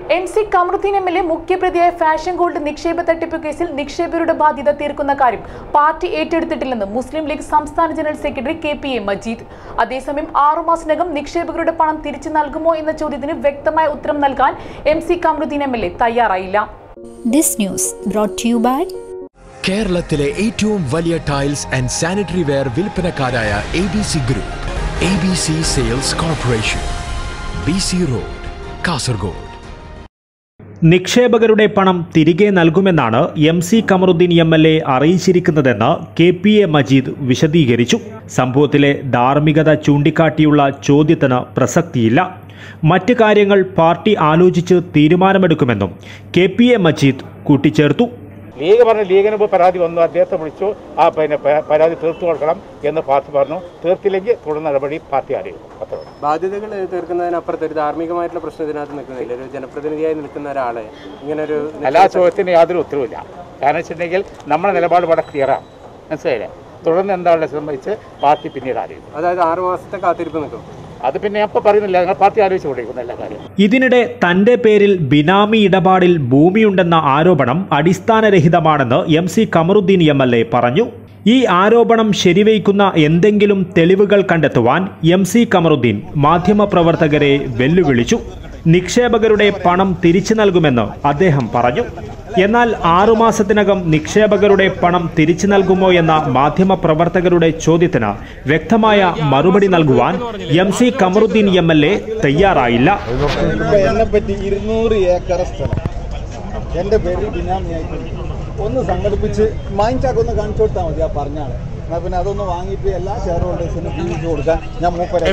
M C Kamaruddin M L A മുഖ്യപ്രതിയായ fashion gold നിക്ഷേപ തട്ടിപ്പ് കേസിൽ നിക്ഷേപകരുടെ ബാധ്യത തീർക്കുന്ന കാര്യം പാർട്ടി ഏറ്റെടുത്തിട്ടില്ലെന്ന് മുസ്ലിം ലീഗ് സംസ്ഥാന general secretary K P A Majeed അതേസമയം ആറുമാസത്തിനകം നിക്ഷേപകരുടെ പണം തിരിച്ചു നൽകുമോ എന്ന ചോദ്യത്തിന് വ്യക്തമായ ഉത്തരം നൽകാൻ M C Kamaruddin M L A തയ്യാറായില്ല This news brought to you by കേരളത്തിലെ ഏറ്റവും വലിയ ടൈൽസ് ആൻഡ് സാനിറ്ററി വെയർ വിൽപ്പനക്കാരായ A B C group A B C sales corporation B C road Kasaragod നിക്ഷേപകരുടെ പണം തിരികെ നൽകുമെന്നാണ് M C Kamaruddin M L A അറിയിച്ചിരിക്കുന്നതെന്ന് കെ പി എ മജീദ് വിശദീകരിച്ചു സംഭവത്തിലെ ധാർമ്മികത ചൂണ്ടിക്കാട്ടിയുള്ള ചോദ്യത്തിന് പ്രസക്തിയില്ല മറ്റ് കാര്യങ്ങൾ പാർട്ടി ആലോചിച്ച് തീരുമാനമെടുക്കുമെന്നും കെ പി എ മജീദ് കൂട്ടിച്ചേർത്തു ലീഗ് പറഞ്ഞു ലീഗിന് ഇപ്പോൾ പരാതി വന്നു അദ്ദേഹത്തെ വിളിച്ചു ആ പിന്നെ പ- പരാതി തീർത്തു കൊടുക്കണം എന്ന് പാർട്ടി പറഞ്ഞു തീർത്തില്ലെങ്കിൽ തുടർ നടപടി പാർട്ടി അറിയിക്കും അത്രേ ഉള്ളൂ. ബാധ്യതകൾ തീർക്കുന്നതിനപ്പുറത്ത് ഒരു ധാർമ്മികമായിട്ടുള്ള പ്രശ്നം ഇതിനകത്ത് നിൽക്കുന്നില്ല ഒരു ജനപ്രതിനിധിയായി നിൽക്കുന്ന ഒരാളെ ഇങ്ങനെ ഒരു എല്ലാ ചോദ്യത്തിനും യാതൊരു ഉത്തരവില്ല കാരണം വെച്ചിട്ടുണ്ടെങ്കിൽ നമ്മുടെ നിലപാട് വളരെ ക്ലിയറാണ് മനസ്സിലായില്ലേ തുടർന്ന് എന്താണെന്ന് സംബന്ധിച്ച് പാർട്ടി പിന്നീട് അറിയും അതായത് ആറു മാസത്തെ കാത്തിരിപ്പ് നിൽക്കും അത് പിന്നെ ഞാൻ ഇപ്പോൾ പറയുന്നില്ല നിങ്ങൾ പാർട്ടി ആലോചിച്ച് കൊണ്ടിരിക്കുന്ന എല്ലാ കാര്യം ഇതിനിടെ തന്റെ പേരിൽ ബിനാമി ഇടപാടിൽ ഭൂമിയുണ്ടെന്ന ആരോപണം അടിസ്ഥാനരഹിതമാണെന്ന് M C Kamaruddin M L A പറഞ്ഞു ഈ ആരോപണം ശരിവയ്ക്കുന്ന എന്തെങ്കിലും തെളിവുകൾ കണ്ടെത്തുവാൻ എം സി കമറുദ്ദീൻ മാധ്യമപ്രവർത്തകരെ വെല്ലുവിളിച്ചു നിക്ഷേപകരുടെ പണം തിരിച്ചു നൽകുമെന്ന് അദ്ദേഹം പറഞ്ഞു എന്നാൽ ആറുമാസത്തിനകം നിക്ഷേപകരുടെ പണം തിരിച്ചു നൽകുമോ എന്ന മാധ്യമപ്രവർത്തകരുടെ ചോദ്യത്തിന് വ്യക്തമായ മറുപടി നൽകുവാൻ M C Kamaruddin M L A തയ്യാറായില്ല ഇപ്പൊ എന്നെ പറ്റി ഇരുന്നൂറ് ഏക്കർ സ്ഥലം എന്റെ പേരിൽ ബിനാമിയായിട്ട് ഒന്ന് സംഘടിപ്പിച്ച് മൈൻഡാക്ക് ഒന്ന് കാണിച്ചു കൊടുത്താൽ മതി ആ പറഞ്ഞാണ് എന്നാ പിന്നെ അതൊന്ന് വാങ്ങിയിട്ട് എല്ലാ ഷെയർ ഹോൾഡേഴ്സിനും തിരിച്ചു കൊടുക്കാൻ ഞാൻ മൂപ്പര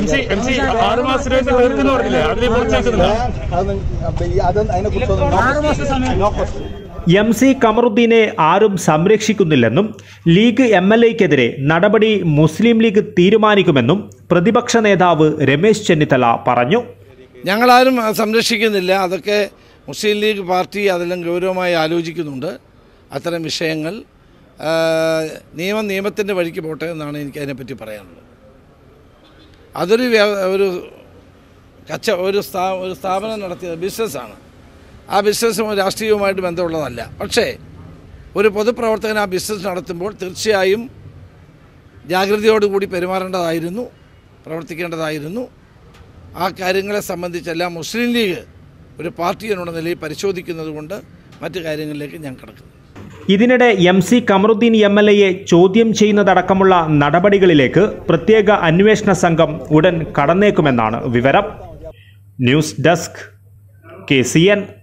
അതിനെ കുറിച്ചൊന്നും എം സി കമറുദ്ദീനെ ആരും സംരക്ഷിക്കുന്നില്ലെന്നും ലീഗ് എം എൽ എക്കെതിരെ നടപടി മുസ്ലിം ലീഗ് തീരുമാനിക്കുമെന്നും പ്രതിപക്ഷ നേതാവ് രമേശ് ചെന്നിത്തല പറഞ്ഞു ഞങ്ങളാരും സംരക്ഷിക്കുന്നില്ല അതൊക്കെ മുസ്ലിം ലീഗ് പാർട്ടി അതെല്ലാം ഗൗരവമായി ആലോചിക്കുന്നുണ്ട് അത്തരം വിഷയങ്ങൾ ആ, നിയമം നിയമത്തിൻ്റെ വഴിക്ക് പോട്ടെ എന്നാണ് എനിക്ക് അതിനെപ്പറ്റി പറയാനുള്ളത് അതൊരു വ്യ- ഒരു കച്ച ഒരു സ്ഥാ ഒരു സ്ഥാപനം നടത്തിയ ബിസിനസ്സാണ് ആ ബിസിനസ്സും രാഷ്ട്രീയവുമായിട്ട് ബന്ധമുള്ളതല്ല പക്ഷേ ഒരു പൊതുപ്രവർത്തകൻ ആ ബിസിനസ് നടത്തുമ്പോൾ തീർച്ചയായും ജാഗ്രതയോടുകൂടി പെരുമാറേണ്ടതായിരുന്നു പ്രവർത്തിക്കേണ്ടതായിരുന്നു ആ കാര്യങ്ങളെ സംബന്ധിച്ചെല്ലാം മുസ്ലിം ലീഗ് ഒരു പാർട്ടി എന്നുള്ള നിലയിൽ പരിശോധിക്കുന്നത് കൊണ്ട് മറ്റു കാര്യങ്ങളിലേക്ക് ഞാൻ കിടക്കുന്നു ഇതിനിടെ M C Kamaruddin M L എയെ ചോദ്യം ചെയ്യുന്നതടക്കമുള്ള നടപടികളിലേക്ക് പ്രത്യേക അന്വേഷണ സംഘം ഉടൻ കടന്നേക്കുമെന്നാണ് വിവരം news desk K C N